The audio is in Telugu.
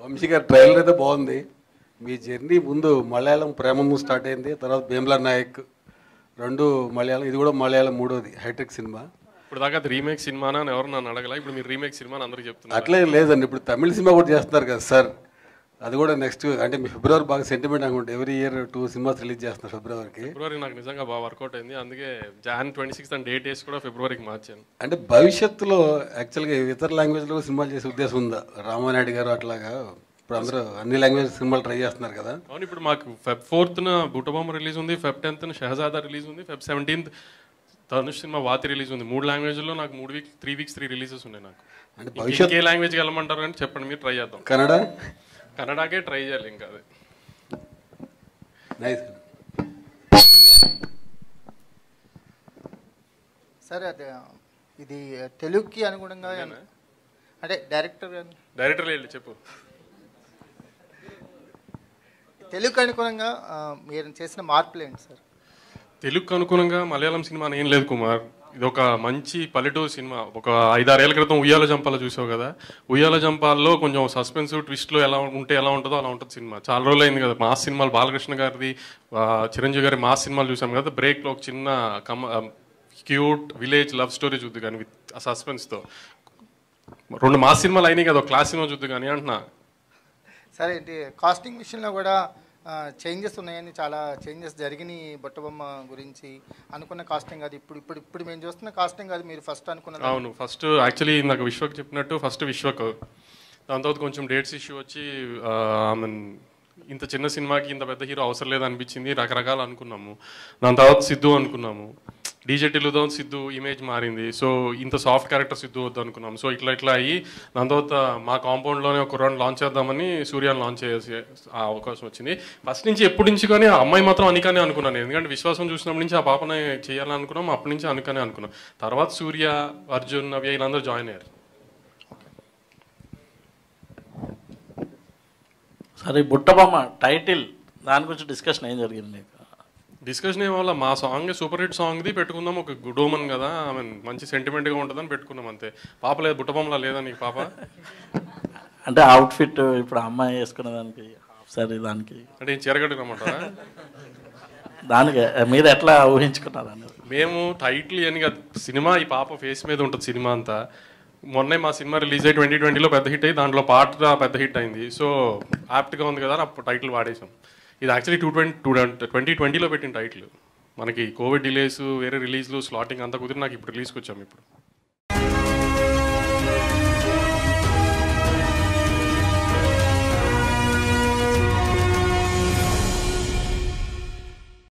వంశీ గారి ట్రైలర్ అయితే బాగుంది మీ జర్నీ ముందు మలయాళం ప్రేమము స్టార్ట్ అయింది తర్వాత భీమ్లా నాయక్ రెండు మలయాళం ఇది కూడా మలయాళం మూడోది హైటెక్ సినిమా ఇప్పుడు దాకా అది రీమేక్ సినిమానా అని ఎవరు నన్ను అడగల ఇప్పుడు మీరు రీమేక్ సినిమా అని అందరికి చెప్తున్నారు అట్లే లేదండి ఇప్పుడు తమిళ సినిమా కూడా చేస్తున్నారు కదా సార్ అది కూడా నెక్స్ట్ అంటే మీ ఫిబ్రవరి బాగా సెంటిమెంట్ అనుకుంటే every year two cinemas release చేస్తున్నారు ఫిబ్రవరికి ఫిబ్రవరి నాకు నిజంగా బాగా వర్కౌట్ అయింది అందుకే Jan twenty sixth and date వేసి కూడా ఫిబ్రవరికి మార్చాను అంటే భవిష్యత్తులో యాక్చువల్గా ఇతర లాంగ్వేజ్లో సినిమాలు చేసే ఉద్దేశం ఉందా రామానాయుడు గారు అట్లాగా ఇప్పుడు అందరూ అన్ని లాంగ్వేజ్ సినిమాలు ట్రై చేస్తున్నారు కదా అవును ఇప్పుడు మాకు ఫెబ్ ఫోర్త్న బుటబొమ్మ రిలీజ్ ఉంది ఫెబ్ టెన్త్న షహజాదా రిలీజ్ ఉంది Feb seventeenth Dhanush cinema Vaathi release ఉంది మూడు లాంగ్వేజ్లో నాకు మూడు week three weeks three releases ఉన్నాయి నాకు అంటే ఇంక భవిష్యత్ ఇంకే లాంగ్వేజ్కి వెళ్ళమంటారు అని చెప్పండి మీరు ట్రై చేద్దాం కన్నడ కన్నడకే ట్రై చేయాలి ఇంకా అది నైస్ సరే అదే ఇది తెలుగుకి అనుగుణంగా అంటే డైరెక్టర్ గాని- డైరెక్టర్ వెళ్ళి చెప్పు తెలుగుకి అనుగుణంగా ఆ, మీరు చేసిన మార్పులు ఏంటి సార్ తెలుగుకు అనుగుణంగా మలయాళం సినిమా అని ఏం లేదు కుమార్ ఇది ఒక మంచి పల్లెటూరు సినిమా ఒక ఐదారేళ్ల క్రితం ఉయ్యాల జంపాల చూసావు కదా ఉయ్యాల జంపాల్లో కొంచెం సస్పెన్స్ ట్విస్ట్లో ఎలా ఉంటే ఎలా ఉంటుందో అలా ఉంటుంది సినిమా చాలా రోజులు అయింది కదా మాస్ సినిమాలు బాలకృష్ణ గారిది ఆ, చిరంజీవి గారి మాస్ సినిమాలు చూసాం కదా బ్రేక్లో ఒక చిన్న కమ క్యూట్ విలేజ్ లవ్ స్టోరీ చూద్దు కానీ విత్ సస్పెన్స్తో రెండు మాస్ సినిమాలు అయినాయి కదా ఒక క్లాస్ సినిమా చూద్దు కానీ అంటున్నా సరే ఏంటి కాస్టింగ్ విషయంలో కూడా చేంజెస్ ఉన్నాయని చాలా చేంజెస్ జరిగినాయి బొట్టబొమ్మ గురించి అనుకున్న కాస్టింగ్ అది ఇప్పుడు ఇప్పుడు ఇప్పుడు మేము చూస్తున్న కాస్టింగ్ అది మీరు ఫస్ట్ అనుకున్నది అవును ఫస్ట్ యాక్చువల్లీ నాకు విశ్వక్ చెప్పినట్టు ఫస్ట్ విశ్వక్ దాని తర్వాత కొంచెం డేట్స్ ఇష్యూ వచ్చి ఐ మీన్ ఇంత చిన్న సినిమాకి ఇంత పెద్ద హీరో అవసరం లేదు అనిపించింది రకరకాలు అనుకున్నాము దాని తర్వాత సిద్ధు అనుకున్నాము డీజే టిల్లుతో సిద్ధు ఇమేజ్ మారింది సో ఇంత సాఫ్ట్ క్యారెక్టర్ సిద్ధు వద్దు అనుకున్నాం సో ఇట్లా ఇట్లా అయ్యి దాని తర్వాత మా కాంపౌండ్లోనే ఒక రౌండ్ లాంచ్ చేద్దామని సూర్యాన్ని లాంచ్ చేసే ఆ అవకాశం వచ్చింది ఫస్ట్ నుంచి ఎప్పటి నుంచి కానీ ఆ అమ్మాయి మాత్రం అనికానే అనుకున్నాను ఎందుకంటే విశ్వాసం చూసినప్పటి నుంచి ఆ పాపని చేయాలని అనుకున్నాం అప్పటి నుంచి అనుకనే అనుకున్నాం తర్వాత సూర్య అర్జున్ నవ్య వీళ్ళందరూ జాయిన్ అయ్యారు సరే ఈ బుట్టబొమ్మ టైటిల్ దాని గురించి డిస్కషన్ ఏం జరిగింది మీకు డిస్కషన్ ఏం వల్ల మా సాంగ్ సూపర్ హిట్ సాంగ్ది పెట్టుకుందాం ఒక గుడోమన్ కదా ఐ మీన్ మంచి సెంటిమెంట్గా ఉంటుందని పెట్టుకున్నాం అంతే పాప లేదు బుట్టబొమ్మలా లేదా నీకు పాప అంటే అవుట్ఫిట్ ఇప్పుడు అమ్మాయి వేసుకునే దానికి హాఫ్ సారీ దానికి అంటే ఏం చీరగడ్డ రమ్మంటారా దానికి మీరు ఎట్లా ఊహించుకున్నారు అనేది మేము టైటిల్ అని కాదు సినిమా ఈ పాప ఫేస్ మీద ఉంటుంది సినిమా అంతా మొన్నే మా సినిమా రిలీజ్ అయ్యి ట్వంటీ ట్వంటీలో పెద్ద హిట్ అయ్యి దాంట్లో పాట పెద్ద హిట్ అయింది సో యాప్ట్గా ఉంది కదా అని అప్పుడు టైటిల్ వాడేసాం ఇది actually two twenty two twenty ట్వంటీలో పెట్టిన టైటిల్ మనకి కోవిడ్ డిలేస్ వేరే రిలీజ్లు స్లాటింగ్ అంతా కుదిరి నాకు ఇప్పుడు రిలీజ్కి వచ్చాము ఇప్పుడు